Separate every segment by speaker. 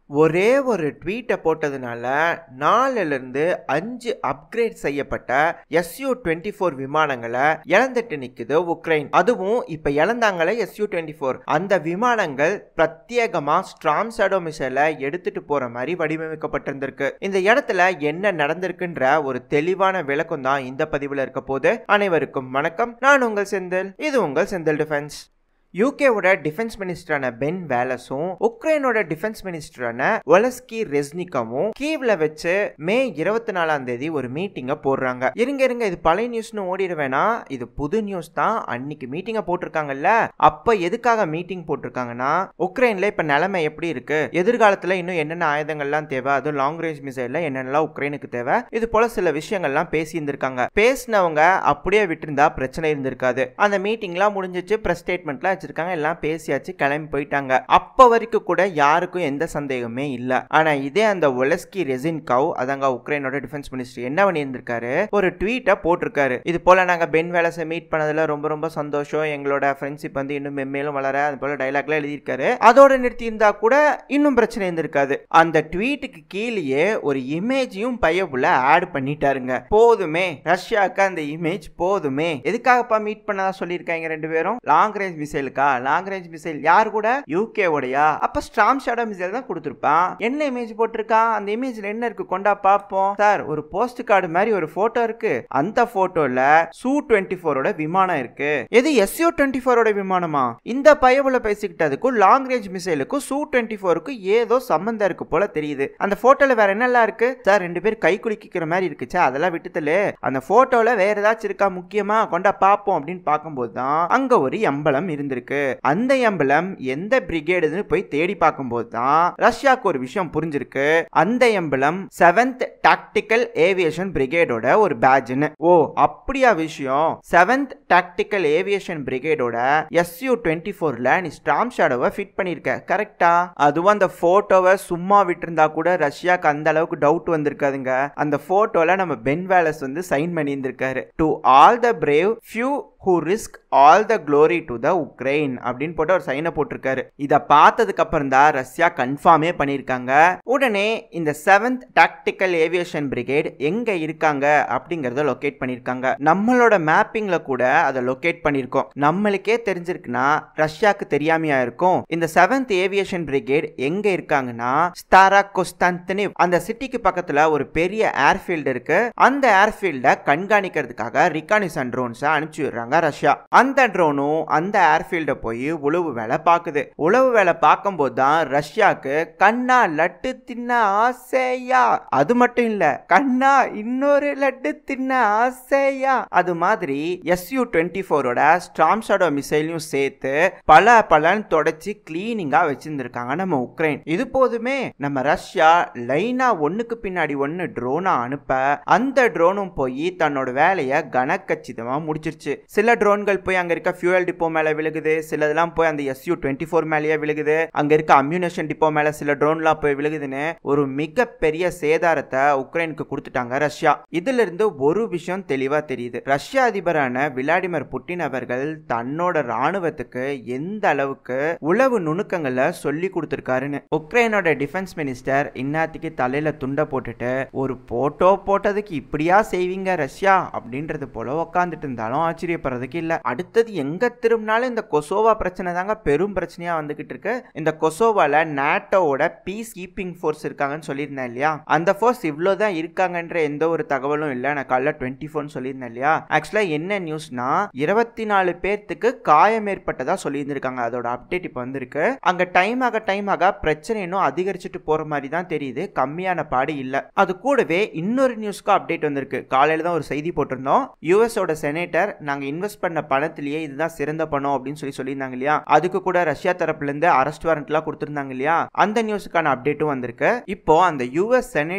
Speaker 1: ஒரே ஒரு ட்வீட்டை போட்டதுனால நாலுல இருந்து அஞ்சு அப்கிரேட் செய்யப்பட்ட எஸ்யூ டுவெண்ட்டி ஃபோர் விமானங்களை இழந்துட்டு நிக்குது உக்ரைன் அதுவும் இப்ப இழந்தாங்களே எஸ்யூ டுவெண்ட்டி ஃபோர் அந்த விமானங்கள் பிரத்யேகமா ஸ்ட்ராம் ஷேடோ மிசைலை எடுத்துட்டு போற மாதிரி வடிவமைக்கப்பட்டிருந்திருக்கு இந்த இடத்துல என்ன நடந்திருக்குன்ற ஒரு தெளிவான விளக்கம் தான் இந்த பதிவுல இருக்க போது அனைவருக்கும் வணக்கம் நான் உங்கள் செந்தில் இது உங்கள் செந்தில் டிஃபென்ஸ் யூகேவோட டிஃபென்ஸ் மினிஸ்டரான பென் வேலஸும் உக்ரைனோட டிஃபென்ஸ் மினிஸ்டரான ஒலஸ்கி ரெஸ்னிகாவும் கீவ்ல வச்சு மே இருபத்தி நாலாம் தேதி ஒரு மீட்டிங்கை போடுறாங்க இருங்க இருங்க இது பழைய நியூஸ்னு ஓடிட வேணாம் இது புது நியூஸ் தான் அன்னைக்கு மீட்டிங்கை போட்டிருக்காங்கல்ல அப்ப எதுக்காக மீட்டிங் போட்டிருக்காங்கன்னா உக்ரைன்ல இப்ப நிலைமை எப்படி இருக்கு எதிர்காலத்துல இன்னும் என்னென்ன ஆயுதங்கள்லாம் தேவை அதுவும் லாங் ரேஞ்ச் மிசைல்ல என்னென்னலாம் உக்ரைனுக்கு தேவை இது போல சில விஷயங்கள்லாம் பேசி இருந்திருக்காங்க பேசினவங்க அப்படியே விட்டிருந்தா பிரச்சனை இருந்திருக்காது அந்த மீட்டிங்லாம் முடிஞ்சிச்சு பிரஸ் ஸ்டேட்மெண்ட்லாம் வச்சிருக்காங்க எல்லாம் பேசியாச்சு கிளம்பி போயிட்டாங்க அப்ப வரைக்கும் கூட யாருக்கும் எந்த சந்தேகமே இல்ல ஆனா இதே அந்த ஒலஸ்கி ரெசின் கவ் அதாங்க உக்ரைனோட டிஃபென்ஸ் மினிஸ்டர் என்ன பண்ணியிருந்திருக்காரு ஒரு ட்வீட்டை போட்டிருக்காரு இது போல நாங்க பென் வேலஸை மீட் பண்ணதுல ரொம்ப ரொம்ப சந்தோஷம் எங்களோட ஃப்ரெண்ட்ஷிப் வந்து இன்னும் மென்மேலும் வளர அது போல டைலாக்லாம் எழுதியிருக்காரு அதோட நிறுத்தி இருந்தா கூட இன்னும் பிரச்சனை இருந்திருக்காது அந்த ட்வீட்டுக்கு கீழேயே ஒரு இமேஜையும் பையபுல ஆட் பண்ணிட்டாருங்க போதுமே ரஷ்யாவுக்கு அந்த இமேஜ் போதுமே எதுக்காகப்பா மீட் பண்ணதா சொல்லியிருக்காங்க ரெண்டு பேரும் லாங் ரேஞ்ச் மிசைலுக்கா லாங் ரேஞ்ச் மிசைல் யார் கூட யூகே உடையா அப்ப ஸ்ட்ராம் ஷேடோ மிசைல் தான் கொடுத்துருப்பான் என்ன இமேஜ் போட்டிருக்கான் அந்த இமேஜ்ல என்ன இருக்கு கொண்டா பாப்போம் சார் ஒரு போஸ்ட் கார்டு மாதிரி ஒரு போட்டோ இருக்கு அந்த போட்டோல சூ டுவெண்ட்டி ஃபோரோட விமானம் இருக்கு எது எஸ்யூ டுவெண்ட்டி ஃபோரோட விமானமா இந்த பயவுல பேசிக்கிட்டதுக்கும் லாங் ரேஞ்ச் மிசைலுக்கும் சூ டுவெண்ட்டி ஃபோருக்கும் ஏதோ சம்பந்தம் இருக்கு போல தெரியுது அந்த போட்டோல வேற என்னெல்லாம் இருக்கு சார் ரெண்டு பேர் கை குலுக்கிக்கிற மாதிரி இருக்குச்சா அதெல்லாம் விட்டுத்தல அந்த போட்டோல வேற ஏதாச்சும் இருக்கா முக்கியமா கொண்டா பாப்போம் அப்படின்னு பார்க்கும்போது தான் அங்க ஒரு எம்பளம் இருந்திருக்கு அந்த எம்பளம் எந்த பிரிகேடுன்னு போய் தேடி பார்க்கும்போது தான் ரஷ்யாவுக்கு ஒரு விஷயம் புரிஞ்சிருக்கு அந்த எம்பளம் செவன்த் டாக்டிக்கல் ஏவியேஷன் பிரிகேடோட ஒரு பேட்ஜ்னு ஓ அப்படியா விஷயம் செவன்த் டாக்டிக்கல் ஏவியேஷன் பிரிகேடோட எஸ்யூ டுவெண்ட்டி ஃபோர்ல நீ ஸ்டாம் ஷேடோவை ஃபிட் பண்ணிருக்க கரெக்டா அதுவும் அந்த போட்டோவை சும்மா விட்டிருந்தா கூட ரஷ்யாக்கு அந்த அளவுக்கு டவுட் வந்திருக்காதுங்க அந்த போட்டோல நம்ம பென் வேலஸ் வந்து சைன் பண்ணியிருந்திருக்காரு to all the brave few who risk all the glory to the Ukraine அப்படின்னு போட்டு ஒரு சைனை போட்டிருக்காரு இதை பார்த்ததுக்கு அப்புறம் தான் ரஷ்யா கன்ஃபார்மே பண்ணியிருக்காங்க உடனே இந்த செவன்த் டாக்டிக்கல் ஏவியேஷன் பிரிகேட் எங்க இருக்காங்க அப்படிங்கறத லொகேட் பண்ணியிருக்காங்க நம்மளோட மேப்பிங்ல கூட அதை லொகேட் பண்ணியிருக்கோம் நம்மளுக்கே தெரிஞ்சிருக்குன்னா ரஷ்யாக்கு தெரியாமையா இருக்கும் இந்த செவன்த் ஏவியேஷன் பிரிகேட் எங்க இருக்காங்கன்னா ஸ்டாரா கொஸ்தாந்தனிவ் அந்த சிட்டிக்கு பக்கத்துல ஒரு பெரிய ஏர்ஃபீல்டு இருக்கு அந்த ஏர்ஃபீல்டை கண்காணிக்கிறதுக்காக ரிகானிசன் ட்ரோன்ஸை அனுப்பிச்சு விடுறாங்க ரஷ்யா அந்த ட்ரோனும் அந்த ஏர்ஃபீல்ட போய் உளவு வேலை பார்க்குது உளவு வேலை பார்க்கும்போது தான் ரஷ்யாக்கு கண்ணா லட்டு தின்ன ஆசையா அது மட்டும் இல்ல கண்ணா இன்னொரு லட்டு தின்ன ஆசையா அது மாதிரி எஸ்யூ டுவெண்ட்டி ஃபோரோட ஸ்ட்ராம்ஷாடோ மிசைலையும் சேர்த்து பல பலன் தொடச்சி கிளீனிங்கா வச்சிருந்திருக்காங்க நம்ம உக்ரைன் இது போதுமே நம்ம ரஷ்யா லைனா ஒண்ணுக்கு பின்னாடி ஒன்னு ட்ரோனா அனுப்ப அந்த ட்ரோனும் போய் தன்னோட வேலையை கனக்கச்சிதமா முடிச்சிருச்சு சில ட்ரோன்கள் போய் அங்க இருக்க ஃபியூயல் டிப்போ மேல விழுகுது சிலதெல்லாம் போய் அந்த எஸ்யூ டுவெண்ட்டி ஃபோர் மேலேயே விழுகுது அங்க இருக்க அம்யூனேஷன் டிப்போ மேல சில ட்ரோன்லாம் போய் விழுகுதுன்னு ஒரு மிகப்பெரிய சேதாரத்தை உக்ரைனுக்கு கொடுத்துட்டாங்க ரஷ்யா இதுல இருந்து ஒரு விஷயம் தெளிவா தெரியுது ரஷ்ய அதிபரான விளாடிமிர் புட்டின் அவர்கள் தன்னோட ராணுவத்துக்கு எந்த அளவுக்கு உளவு நுணுக்கங்களை சொல்லி கொடுத்துருக்காருன்னு உக்ரைனோட டிஃபென்ஸ் மினிஸ்டர் இன்னாத்திக்கு தலையில துண்டை போட்டுட்டு ஒரு போட்டோ போட்டதுக்கு இப்படியா செய்வீங்க ரஷ்யா அப்படின்றது போல உக்காந்துட்டு இருந்தாலும் ஆச்சரியப்படுறதுக்கு இல்ல அடுத்தது எங்க திரும்பினாலும் இந்த கொசோவா பிரச்சனை தாங்க பெரும் பிரச்சனையா வந்துகிட்டு இருக்கு இந்த கொசோவால நாட்டோட பீஸ் கீப்பிங் ஃபோர்ஸ் இருக்காங்கன்னு சொல்லியிருந்தேன் இல்லையா அந்த ஃபோர்ஸ் இவ்வளவுதான் இருக்காங்கன்ற எந்த ஒரு தகவலும் இல்ல நான் காலைல டுவெண்ட்டி ஃபோர்னு சொல்லியிருந்தேன் இல்லையா ஆக்சுவலா என்ன நியூஸ்னா இருபத்தி நாலு பேர்த்துக்கு காயம் ஏற்பட்டதா சொல்லியிருந்திருக்காங்க அதோட அப்டேட் இப்போ வந்திருக்கு அங்க டைம் ஆக டைம் ஆக பிரச்சனை இன்னும் அதிகரிச்சுட்டு போற மாதிரி தான் தெரியுது கம்மியான பாடு இல்ல அது கூடவே இன்னொரு நியூஸ்க்கு அப்டேட் வந்திருக்கு காலையில தான் ஒரு செய்தி போட்டிருந்தோம் யூஎஸோட செனேட்டர் நாங்க இன்வெஸ்ட் பண்ண பணத்திலேயே இதுதான் சிறந்த பணம் அப்படின்னு சொல்லி சொல்லியிருந்தாங்க இல்லையா அதுக்கு கூட ரஷ்யா தரப்புல இருந்து அரெஸ்ட் வாரண்ட்லாம் கொடுத்திருந்தாங்க இல்லையா அந்த நியூஸுக்கான அப்டேட்டும் வந்திருக்கு இப்போ அந்த யூஎஸ் செனேட்டரான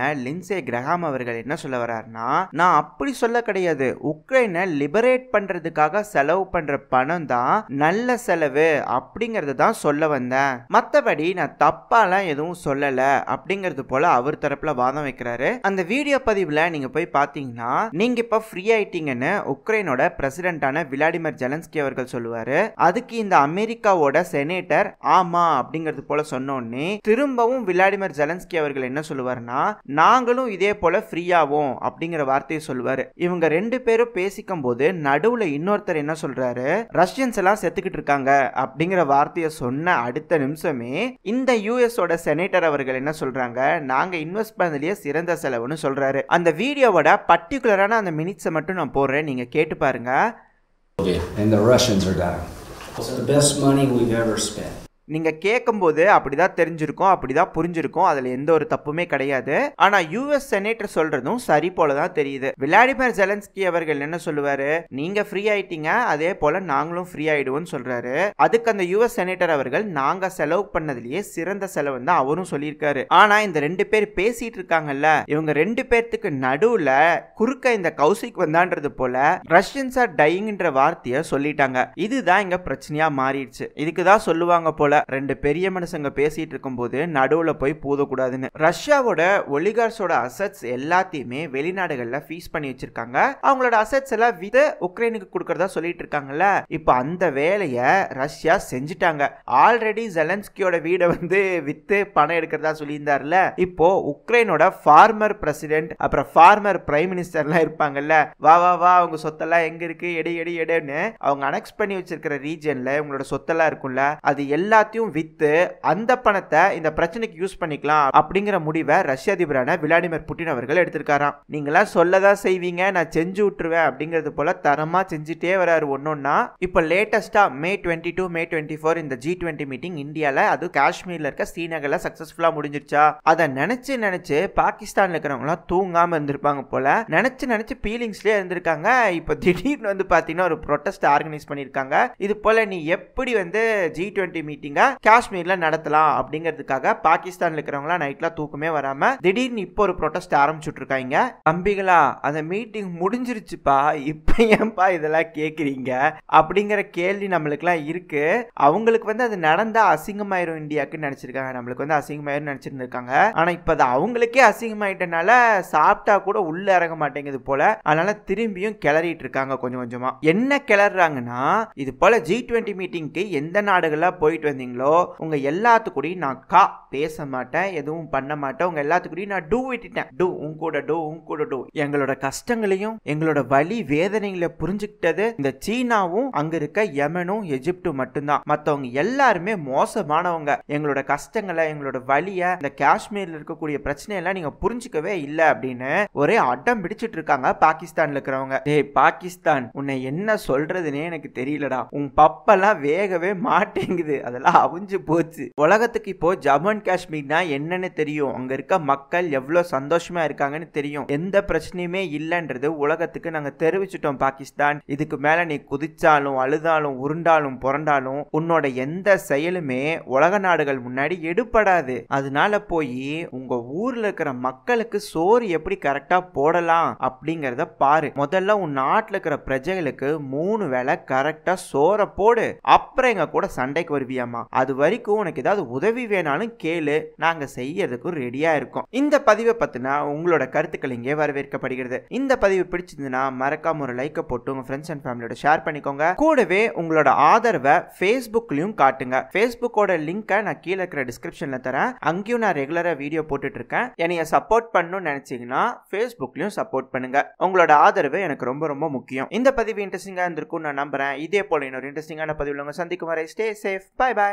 Speaker 1: லின்சே கிரஹாம் அவர்கள் என்ன சொல்ல வர்றாருன்னா நான் அப்படி சொல்ல கிடையாது உக்ரைனை லிபரேட் பண்றதுக்காக செலவு பண்ற பணம் தான் நல்ல செலவு அப்படிங்கறது தான் சொல்ல வந்தேன் மத்தபடி நான் தப்பாலாம் எதுவும் சொல்லல அப்படிங்கிறது போல அவர் தரப்புல வாதம் வைக்கிறாரு அந்த வீடியோ பதிவுல நீங்க போய் பாத்தீங்கன்னா நீங்க இப்ப ஃப்ரீ ஆயிட்டீங்கன்னு உக்ரைனோட பிரசிடென்டான விளாடிமிர் ஜெலன்ஸ்கி அவர்கள் சொல்லுவாரு அதுக்கு இந்த அமெரிக்காவோட செனேட்டர் ஆமா அப்படிங்கிறது போல சொன்னோடனே திரும்பவும் விளாடிமிர் ஜெலன்ஸ்கி அவர்கள் என்ன சொல்லுவாருன்னா நாங்களும் இதே போல ஃப்ரீயாவோம் அப்படிங்கிற வார்த்தையை சொல்லுவாரு இவங்க ரெண்டு பேரும் பேசிக்கும் போது நடுவுல இன்னொருத்தர் என்ன சொல்றாரு ரஷ்யன்ஸ் எல்லாம் செத்துக்கிட்டு இருக்காங்க அப்படிங்கிற வார்த்தையை சொன்ன அடுத்த நிமிஷமே இந்த யூஎஸ் ஓட செனேட்டர் அவர்கள் என்ன சொல்றாங்க நாங்க இன்வெஸ்ட் பண்ணதுலயே சிறந்த செலவுன்னு சொல்றாரு அந்த வீடியோவோட பர்டிகுலரான அந்த மினிட்ஸை மட்டும் நான் போடுறேன் நீங்க கேட்டு பாருங்க
Speaker 2: and the Russians are down.
Speaker 3: It's the best money we've ever spent.
Speaker 1: நீங்க கேட்கும்போது அப்படிதான் தெரிஞ்சிருக்கும் அப்படிதான் புரிஞ்சிருக்கும் அதுல எந்த ஒரு தப்புமே கிடையாது ஆனா யூஎஸ் செனேட்டர் சொல்றதும் சரி போல தான் தெரியுது விளாடிமிர் ஜெலன்ஸ்கி அவர்கள் என்ன சொல்லுவாரு நீங்க ஃப்ரீ ஆயிட்டீங்க அதே போல நாங்களும் ஃப்ரீ ஆயிடுவோம்னு சொல்றாரு அதுக்கு அந்த யூஎஸ் செனேட்டர் அவர்கள் நாங்க செலவு பண்ணதுலயே சிறந்த செலவு தான் அவரும் சொல்லியிருக்காரு ஆனா இந்த ரெண்டு பேர் பேசிட்டு இருக்காங்கல்ல இவங்க ரெண்டு பேர்த்துக்கு நடுவுல குறுக்க இந்த கௌசிக் வந்தான்றது போல ரஷ்யன்ஸ் ஆர் டையிங்ன்ற வார்த்தையை சொல்லிட்டாங்க இதுதான் இங்க பிரச்சனையா மாறிடுச்சு இதுக்கு தான் சொல்லுவாங்க போல ரெண்டு பெரிய மனுஷங்க பேசிட்டு இருக்கும்போது நடுவுல போய் பூதக்கூடாதுன்னு ரஷ்யாவோட ஒலிகார்ஸோட அசட்ஸ் எல்லாத்தையுமே வெளிநாடுகள்ல ஃபீஸ் பண்ணி வச்சிருக்காங்க அவங்களோட அசட்ஸ் எல்லாம் வித்து உக்ரைனுக்கு கொடுக்கறதா சொல்லிட்டு இருக்காங்கல்ல இப்போ அந்த வேலையை ரஷ்யா செஞ்சுட்டாங்க ஆல்ரெடி ஜெலன்ஸ்கியோட வீடை வந்து வித்து பணம் எடுக்கிறதா சொல்லியிருந்தார்ல இப்போ உக்ரைனோட ஃபார்மர் பிரசிடென்ட் அப்புறம் ஃபார்மர் பிரைம் மினிஸ்டர்லாம் இருப்பாங்கல்ல வா வா வா அவங்க சொத்தெல்லாம் எங்க இருக்கு எடு எடு எடுன்னு அவங்க அனெக்ஸ் பண்ணி வச்சிருக்கிற ரீஜன்ல உங்களோட சொத்தெல்லாம் இருக்கும்ல அது எல்லாத்தையும் வித்து அந்த பணத்தை இந்த பிரச்சனைக்கு யூஸ் பண்ணிக்கலாம் அப்படிங்கிற முடிவை ரஷ்ய அதிபரான விளாடிமிர் புட்டின் அவர்கள் எடுத்திருக்காராம் நீங்களாம் சொல்லதான் செய்வீங்க நான் செஞ்சு விட்டுருவேன் அப்படிங்கிறது போல தரமா செஞ்சுட்டே வராரு ஒன்னொன்னா இப்போ லேட்டஸ்டா May twenty two May twenty four இந்த ஜி டுவெண்ட்டி மீட்டிங் இந்தியால அது காஷ்மீர்ல இருக்க ஸ்ரீநகர்ல சக்சஸ்ஃபுல்லா முடிஞ்சிருச்சா அதை நினைச்சு நினைச்சு பாகிஸ்தான்ல இருக்கிறவங்க எல்லாம் தூங்காம இருந்திருப்பாங்க போல நினைச்சு நினைச்சு ஃபீலிங்ஸ்லயே இருந்திருக்காங்க இப்போ திடீர்னு வந்து பாத்தீங்கன்னா ஒரு ப்ரொட்டஸ்ட் ஆர்கனைஸ் பண்ணிருக்காங்க இது போல நீ எப்படி வந்து ஜி டுவெண்ட்டி மீட்டிங்க காஷ்மீர்ல நடத்தலாம் அப்படிங்கிறதுக்காக பாகிஸ்தான்ல இருக்கிறவங்களாம் நைட்ல தூக்கமே வராம திடீர்னு இப்போ ஒரு ப்ரொட்டஸ்ட் ஆரம்பிச்சுட்டு இருக்காங்க தம்பிகளா அந்த மீட்டிங் முடிஞ்சிருச்சுப்பா இப்போ ஏன்பா இதெல்லாம் கேக்குறீங்க அப்படிங்கிற கேள்வி நம்மளுக்குலாம் இருக்கு அவங்களுக்கு வந்து அது நடந்தா அசிங்கமாயிரும் இந்தியாவுக்கு நினைச்சிருக்காங்க நம்மளுக்கு வந்து அசிங்கமாயிரும் நினைச்சிருந்திருக்காங்க ஆனா இப்ப அது அவங்களுக்கே அசிங்கமாயிட்டனால சாப்பிட்டா கூட உள்ள இறங்க மாட்டேங்குது போல அதனால திரும்பியும் கிளறிட்டு இருக்காங்க கொஞ்சம் கொஞ்சமா என்ன கிளறாங்கன்னா இது போல ஜி டுவெண்ட்டி மீட்டிங்க்கு எந்த நாடுகளா போயிட்டு வந்தீங்களோ உங்க எல்லாத்துக்கூடயும் நான் கா பேச மாட்டேன் எதுவும் பண்ண மாட்டேன் உங்க எல்லாத்துக்கூடயும் நான் டூ விட்டுட்டேன் டூ உன் கூட டூ உன் கூட டூ எங்களோட கஷ்டங்களையும் எங்களோட வலி வேதனைகளை புரிஞ்சுக்கிட்டது இந்த சீனாவும் அங்க இருக்க யமனும் எஜிப்டும் மட்டும்தான் மத்தவங்க எல்லாருமே மோசமானவங்க எங்களோட கஷ்டங்களை எங்களோட வலிய இந்த காஷ்மீர்ல இருக்கக்கூடிய பிரச்சனையெல்லாம் நீங்க புரிஞ்சுக்கவே இல்லை அப்படின்னு ஒரே அடம் பிடிச்சிட்டு இருக்காங்க பாகிஸ்தான்ல இருக்கிறவங்க டேய் பாகிஸ்தான் உன்னை என்ன சொல்றதுன்னே எனக்கு தெரியலடா உன் பப்பெல்லாம் வேகவே மாட்டேங்குது அதெல்லாம் அவிஞ்சு போச்சு உலகத்துக்கு இப்போ ஜம்மு அண்ட் காஷ்மீர்னா என்னன்னு தெரியும் அங்க இருக்க மக்கள் எவ்வளவு சந்தோஷமா இருக்காங்கன்னு தெரியும் எந்த பிரச்சனையுமே இல்லைன்றது உலகத்துக்கு நாங்க தெரிவிச்சிட்டோம் பாகிஸ்தான் இதுக்கு மேல நீ குதிச்சாலும் அழுதாலும் உருண்டாலும் புரண்டாலும் உன்னோட எந்த செயலுமே உலக நாடுகள் முன்னாடி எடுபடாது அதனால போய் உங்க ஊர்ல இருக்கிற மக்களுக்கு சோறு எப்படி கரெக்டா போடலாம் அப்படிங்கறத பாரு முதல்ல உன் நாட்டுல இருக்கிற பிரஜைகளுக்கு மூணு வேளை கரெக்டா சோற போடு அப்புறம் எங்க கூட சண்டைக்கு வருவியாமா அது வரைக்கும் உனக்கு ஏதாவது உதவி வேணாலும் கேளு நாங்க செய்யறதுக்கும் ரெடியா இருக்கோம் இந்த பதிவை பத்தினா உங்களோட கருத்துக்கள் இங்கே வரவேற்கப்படுகிறது இந்த பதிவு பிடிச்சிருந்ததுன்னா மறக்காம ஒரு லைக்கை போட்டு உங்க ஃப்ரெண்ட்ஸ் அண்ட் ஃபேமிலியோட ஷேர் பண்ணிக்கோங்க கூடவே உங்களோட ஆதரவை ஃபேஸ்புக்லயும் காட்டுங்க ஃபேஸ்புக்கோட லிங்கை நான் கீழே இருக்கிற டிஸ்கிரிப்ஷன்ல தரேன் அங்கேயும் நான் ரெகுலரா வீடியோ போட்டுட்டு இருக்கேன் என்னைய சப்போர்ட் பண்ணணும்னு நினைச்சீங்கன்னா ஃபேஸ்புக்லயும் சப்போர்ட் பண்ணுங்க உங்களோட ஆதரவு எனக்கு ரொம்ப ரொம்ப முக்கியம் இந்த பதிவு இன்ட்ரெஸ்டிங்கா இருந்திருக்கும் நான் நம்புறேன் இதே போல இன்னொரு இன்ட்ரெஸ்டிங்கான பதிவில் உங்க சந்திக்கும் வரை ஸ்டே சேஃப் பை பை